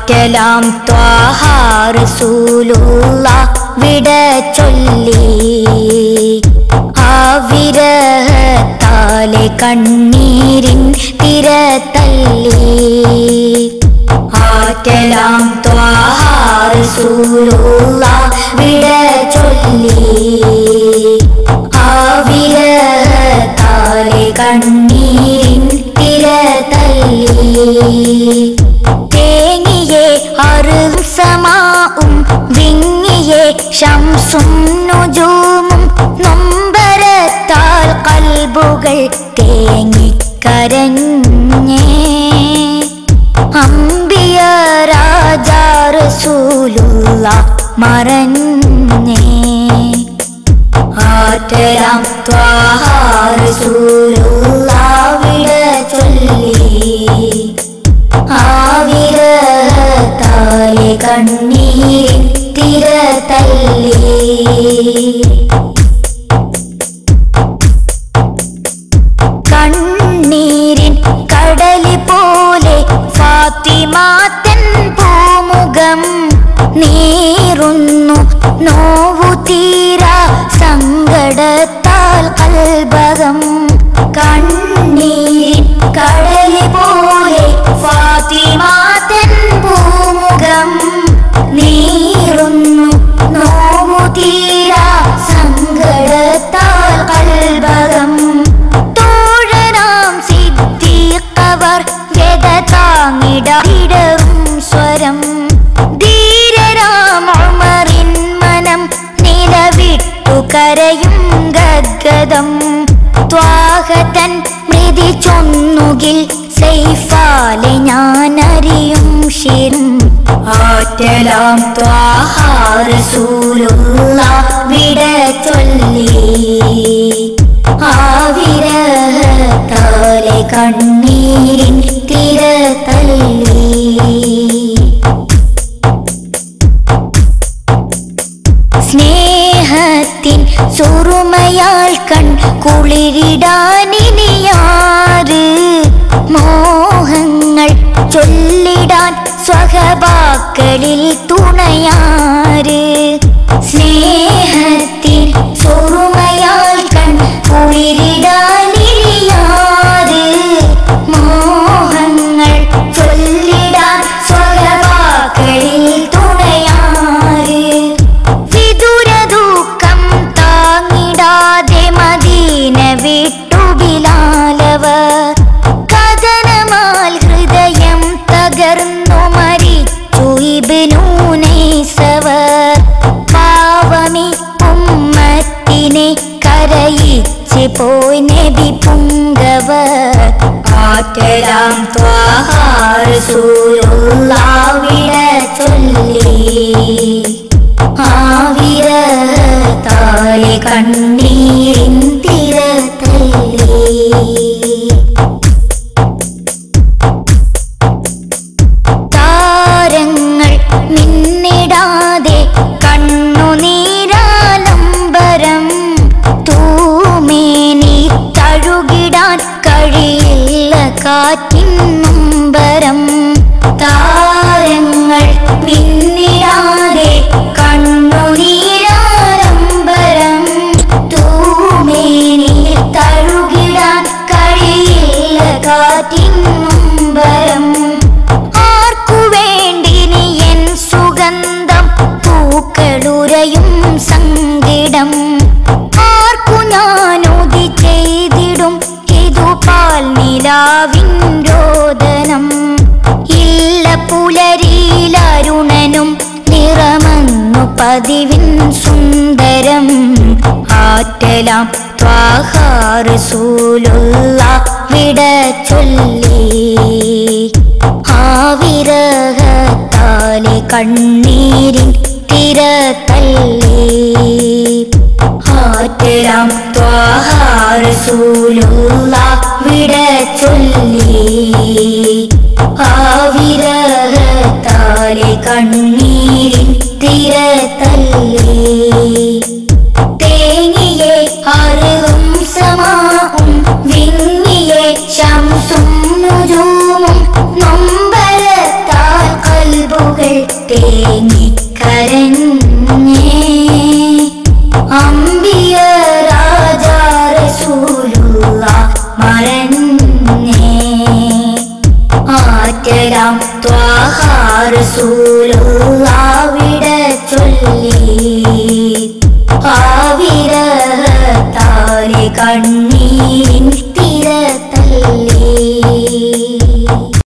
ആറ്റലാം ത്വാഹാറസൂലുള്ള വിട ചൊല്ലി ആ വിരഹത്താലെ കണ്ണീരിൻ തിര തല്ലി ആറ്റലാം ത്വാഹാറസൂലുള്ള വിട ചൊല്ലി ആ വിരഹത്താലെ കണ്ണീരിൻ തിര തല്ലി തേങ്ങിയെ അറുസമാവും വിങ്ങിയെ ശംസും നുജൂമും നൊമ്പരത്താൽ കൽബുകൾ തേങ്ങിക്കരഞ്ഞേ അമ്പിയ രാജാ റസൂലുള്ള മറഞ്ഞേ ആറ്റരാം ത്വാഹാറസൂലുള്ള വിട ചൊല്ലി ആവിരത്താലെ കണ്ണീരിൻ തിര തല്ലി കണ്ണീരിൻ കടലി പോലെ ഫാത്തിമാത്തൻ പൂമുഖം നീറുന്നു നോവു തീരാ സങ്കടത്താൽ കൽബകം കണ്ണീരിൻ കടലി പോലെ ഫാത്തിമാത്തൻ പൂമുഖം നീറുന്നു നോവു തീരാ സങ്കടത്താൽ കൽബകം തോഴനാം സിദ്ദീഖവർ വ്യത താങ്ങിടറും സ്വരം ധീരരാം ഉമറിൻ മനം നിലവിട്ടു കരയും ഗദ്ഗതം ത്വാഹതൻ മൃതി ചൊന്നുകിൽ സൈഫാലെ ഞാനറിയും ഷിരും ആറ്റലാം ത്വാഹാറസൂലുള്ള വിട ചൊല്ലി ആവിരഹത്താലെ കണ്ണീരിൻ തിര തല്ലി സ്നേഹത്തിൻ സുറുമയാൽ കൺ കുളിരിടാനിനിയാറ് മോഹങ്ങൾ ചൊല്ലിടാൻ സ്വഹബാക്കളിൽ തുണയാറ് സ്നേഹത്തിൻ സുറുമയാൽ കൺ കുളിരിടാനിനിയാറ് മോഹങ്ങൾ ചൊല്ലിടാൻ സ്വഹബാക്കളിൽ തുണയാറ് വിദുരദുഃഖം താങ്ങിടാതെ മദീന വിട്ടു ബിലാലവ കഥനമാൽ ഹൃദയം തകർന്നു മരിച്ചു ഇബ്നൂനൈസവർ പാവമി ഉമ്മത്തിനെ കരയിച്ച് പോയി നബി പുങ്കവർ ആറ്റരാം ത്വാഹാറസൂലുള്ള വിട ചൊല്ലി ആവിരത്താലെ കണ്ണീരിൻ തിര തല്ലി താരങ്ങൾ മിന്നിടാതെ കണ്ണുനീരാലംബരം തൂമേനി തഴുകിടാൻ കഴിയില്ല കാറ്റിൻ നൊമ്പരം താരങ്ങൾ മിന്നിടാതെ കണ്ണുനീരാലംബരം തൂമേനി തഴുകിടാൻ കഴിയില്ല കാറ്റിൻ നൊമ്പരം ആർക്കു വേണ്ടി നീ എൻ സുഗന്ധം പൂക്കളുരയും സങ്കിടം ആർക്കു ഞാനൊതി ചെയ്തിടും ഇതു പാൽ നിലാവിൻ രോദനം ഇല്ല പുലരിയിലരുണനും നിറമന്നു പതിവിൻ സുന്ദരം ആറ്റലാം ത്വാഹാറസൂലുള്ള വിട ചൊല്ലി ആവിരഹത്താലെ കണ്ണീരിൻ തിര തല്ലി ആറ്റലാം ത്വാഹാറസൂലുള്ള വിട ചൊല്ലി ആവിരഹത്താലെ കണ്ണീരിൻ തിര തല്ലി തേങ്ങിയെ അറിവും സമാവും വിങ്ങിയെ ശംസും നുജൂമും നൊമ്പരത്താൽ കൽബു തേങ്ങിക്കരഞ്ഞേ അമ്പിയ രാജാ റസൂലുള്ള മറഞ്ഞേ ആറ്റരാം ത്വാഹാറസൂലുള്ള വിട ചൊല്ലി ആവിരഹത്താരെ കണ്ണു